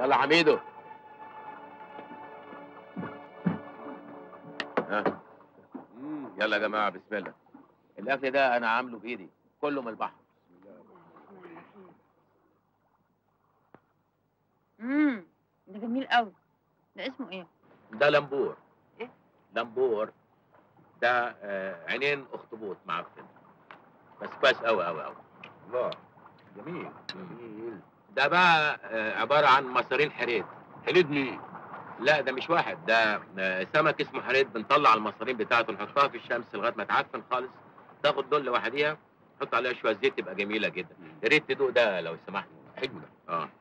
يلا حميدو ها مم، يلا يا جماعه بسم الله الاكل ده انا عامله بايدي كله من البحر امم ده جميل قوي ده اسمه ايه ده لمبور إيه؟ لمبور ده آه عينين اخطبوط معفن بس كويس قوي قوي قوي الله جميل جميل ده بقى آه عباره عن مصارين حريد حليد مين؟ لا ده مش واحد ده آه، سمك اسمه حريد بنطلع المصارين بتاعته نحطها في الشمس لغايه ما تعفن خالص تاخد دول لوحديها نحط عليها شويه زيت تبقى جميله جدا يا ريت تدوق ده لو سمحت حلو ده اه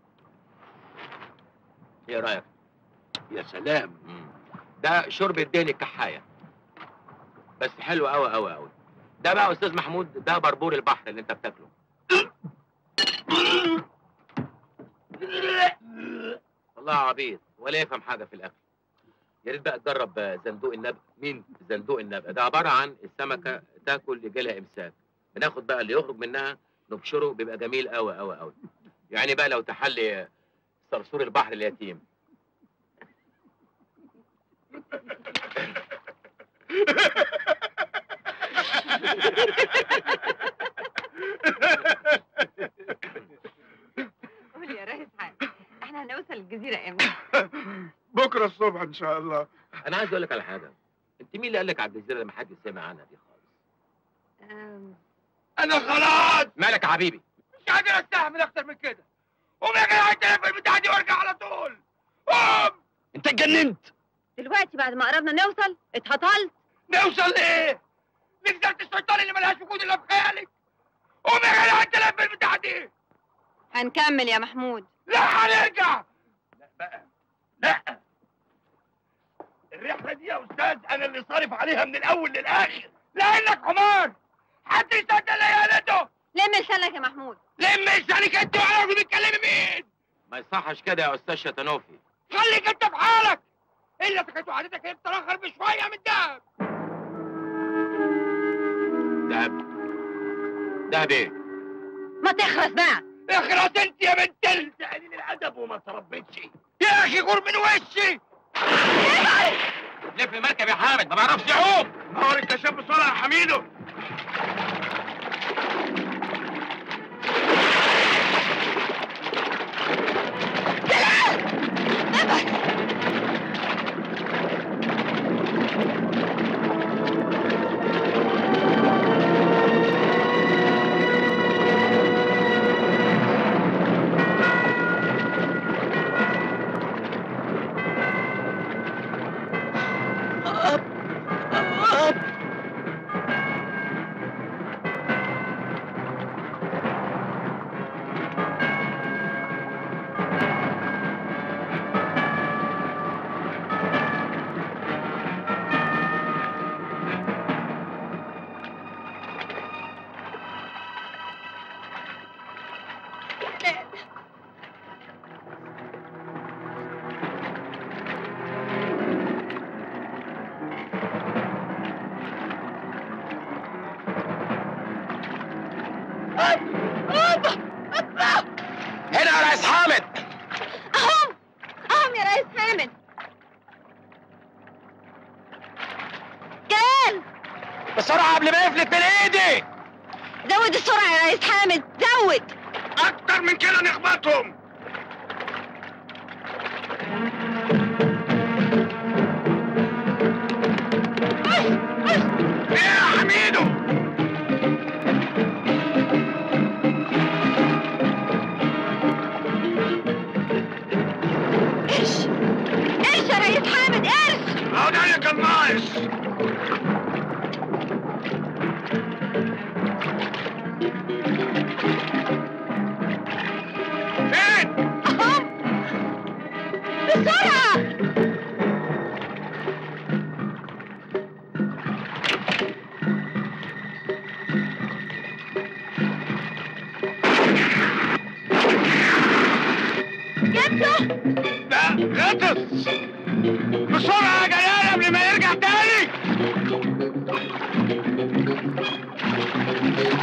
ايه رايك يا سلام مم. ده شرب الدهن الكحايه بس حلو قوي قوي قوي ده بقى استاذ محمود ده بربور البحر اللي انت بتاكله والله عبيط ولا يفهم حاجه في الاكل يا ريت بقى تجرب آه، زندوق النبق مين زندوق النبق ده عباره عن السمكه تاكل يجي لها امساك بناخد بقى اللي يخرج منها نبشره بيبقى جميل قوي قوي قوي يعني بقى لو تحلي آه، صرصور البحر اليتيم قول يا ريس حاج احنا هنوصل الجزيره امتى بكره الصبح ان شاء الله انا عايز اقول لك على حاجه انت مين اللي قال لك على الجزيره اللي ما حد سمع عنها دي خالص أم، انا خلاص مالك يا حبيبي مش قادر استحمل اكتر من كده قوم يا جدع التليفون البتاع دي وارجع على طول قوم انت اتجننت دلوقتي بعد ما قربنا نوصل اتهطلت نوصل لايه؟ لجزيرة الشيطان اللي ملهاش وجود الا في خيالك قوم يا جدع التليفون البتاع دي هنكمل يا محمود لا هنرجع لا بقى لا الرحلة دي يا أستاذ أنا اللي صارف عليها من الأول للآخر لأنك حمار حد يصدق اللي قالته لم لسانك يا محمود لم لسانك أنت وعارف بتكلمي مين ما يصحش كده يا استاذ شتنوفي خليك أنت في حالك إلا سكت وعدتك هي بترخر بشوية من دهب دهب دهب ايه ما تخرس بقى اخرس أنت يا بنت ال- قليل الأدب وما تربيتش يا أخي غور من وشي لف المركب يا حامد ما بعرفش يعوم نهار أنت شاب بسرعة يا حميدو هنا يا ريس حامد اهم اهم يا ريس حامد جلال بسرعه قبل ما يفلت من ايدي زود السرعه يا ريس حامد زود أكتر من كده نخبطهم ايه يا حميدو ايش ايش يا ريس حامد ايش اهو ده اللي كان ناقص فين اهم بسرعه جبته لا غطس بسرعة يا جلال قبل ما يرجع تاني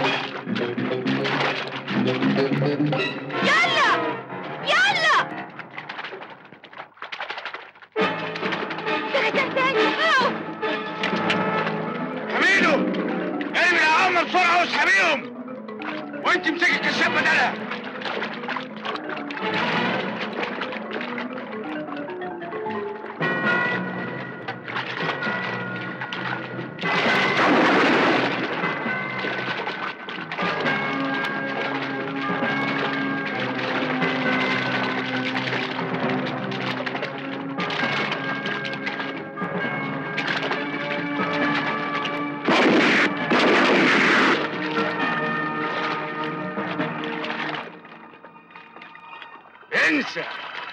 يلا يلا شاف بدلها انسى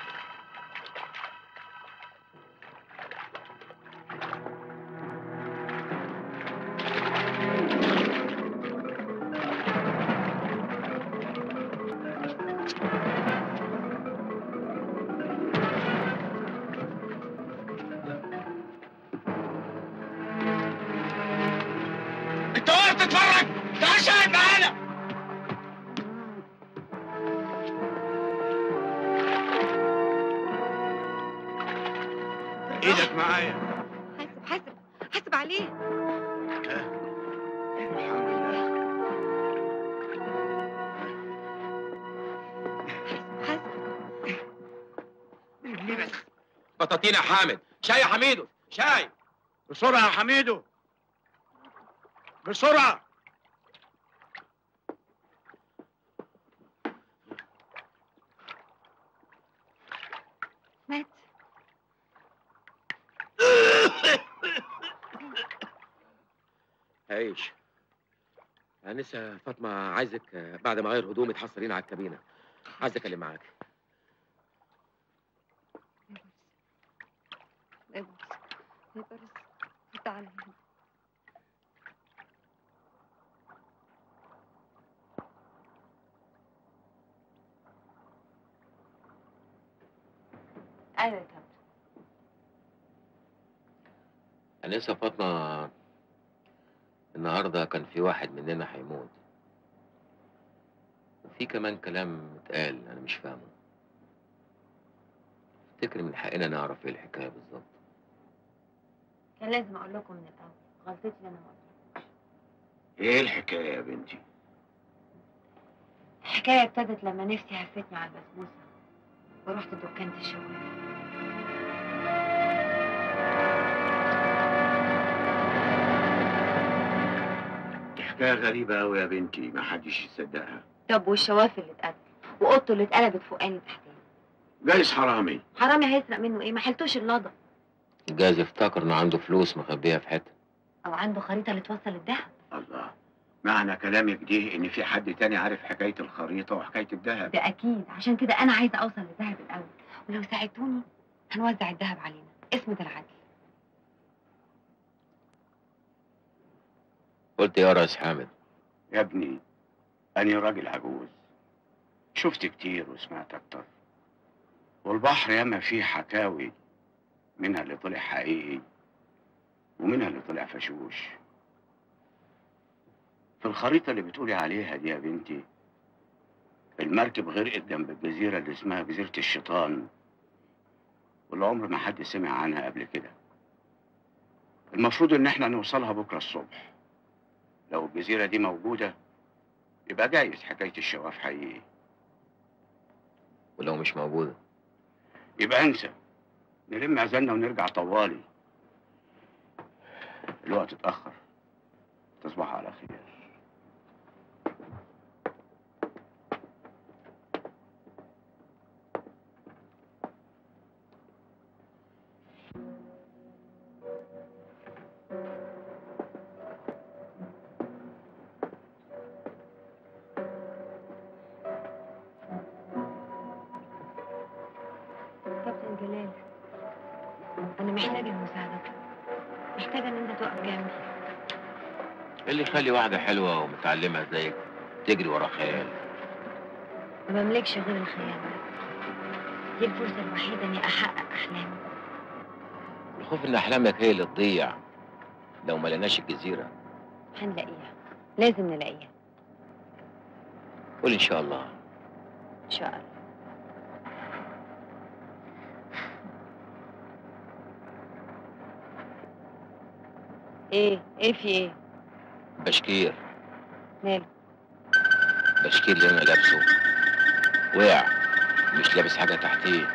انت واقف تتفرج تعال شاهد معانا ايدك معايا حاسب حاسب حاسب عليه الحمد لله حاسب ليه بس بطاطين يا حامد شاي يا حميدو شاي بسرعة يا حميدو بسرعة مات عيش انسه فاطمه عايزك آه، بعد ما اغير هدومي تحصلين على الكابينه عايز اتكلم معاك يا بوس يا بارس تعالى هنا ايوه يا كابتن انسه فاطمه النهارده كان في واحد مننا هيموت وفي كمان كلام اتقال انا مش فاهمه افتكر من حقنا نعرف ايه الحكايه بالظبط كان لازم اقول لكم من الاول غلطتي إن انا ما قلتلكمش. ايه الحكاية يا بنتي الحكايه ابتدت لما نفسي هفتني على البسبوسه ورحت دكانة الشغل دي حكاية غريبة أوي يا بنتي ما حدش يصدقها طب والشواف اللي اتقتل واوضته اللي اتقلبت فوقاني تحتاني جايز حرامي حرامي هيسرق منه ايه ما حلتوش اللضا جاز افتكر انه عنده فلوس مخبيها في حته او عنده خريطه اللي توصل الذهب الله معنى كلامك دي إن في حد تاني عارف حكاية الخريطة وحكاية الذهب ده اكيد عشان كده انا عايزه اوصل للذهب الاول ولو ساعدتوني هنوزع الذهب علينا اسم ده العدل قلت يا ريس حامد يا ابني أنا راجل عجوز شفت كتير وسمعت أكتر والبحر ياما فيه حكاوي منها اللي طلع حقيقي ومنها اللي طلع فشوش في الخريطة اللي بتقولي عليها دي يا بنتي المركب غرقت جنب الجزيرة اللي اسمها جزيرة الشيطان واللي عمر ما حد سمع عنها قبل كده المفروض إن احنا نوصلها بكرة الصبح لو الجزيرة دي موجودة يبقى جايز حكاية الشواف حقيقي ولو مش موجوده يبقى انسى نلم عزلنا ونرجع طوالي الوقت اتأخر تصبح على خير كابتن جلال انا محتاجه مساعدتك محتاجه ان انت تقف جنبي إيه اللي يخلي واحده حلوه ومتعلمه زيك تجري ورا خيال ما بملكش غير الخيال ده دي الفرصه الوحيده اني احقق احلامي الخوف ان احلامك هي اللي تضيع لو ما لقيناش الجزيره هنلاقيها لازم نلاقيها قول ان شاء الله ان شاء الله ايه ايه في ايه بشكير ماله التشكيل اللي انا لابسه وقع مش لابس حاجه تحتيه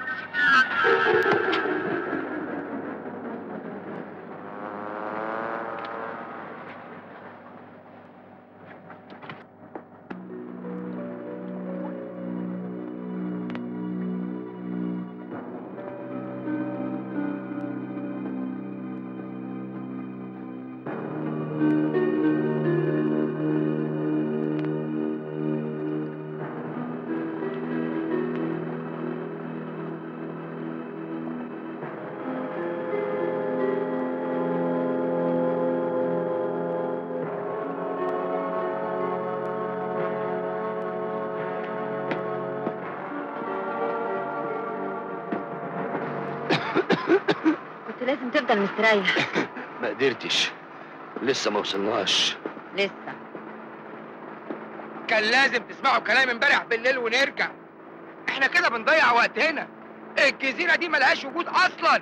كنت لازم تفضل مستريح ما قدرتش لسه ما وصلناش لسه كان لازم تسمعوا كلام امبارح بالليل ونرجع احنا كده بنضيع وقتنا الجزيرة دي ملهاش وجود اصلا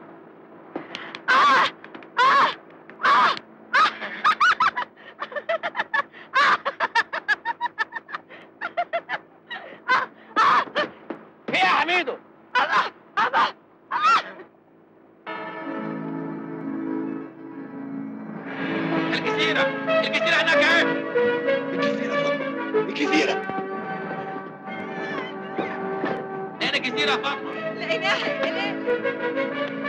ايه يا حميدو الجزيرة الجزيرة هناك ايه الجزيرة فاطمة الجزيرة لقينا جزيرة يا فاطمة لقيناها يا جلال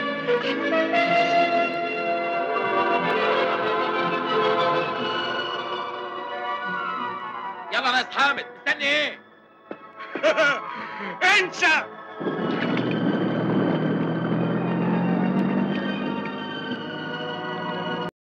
يلا ناس حامد مستني ايه انسى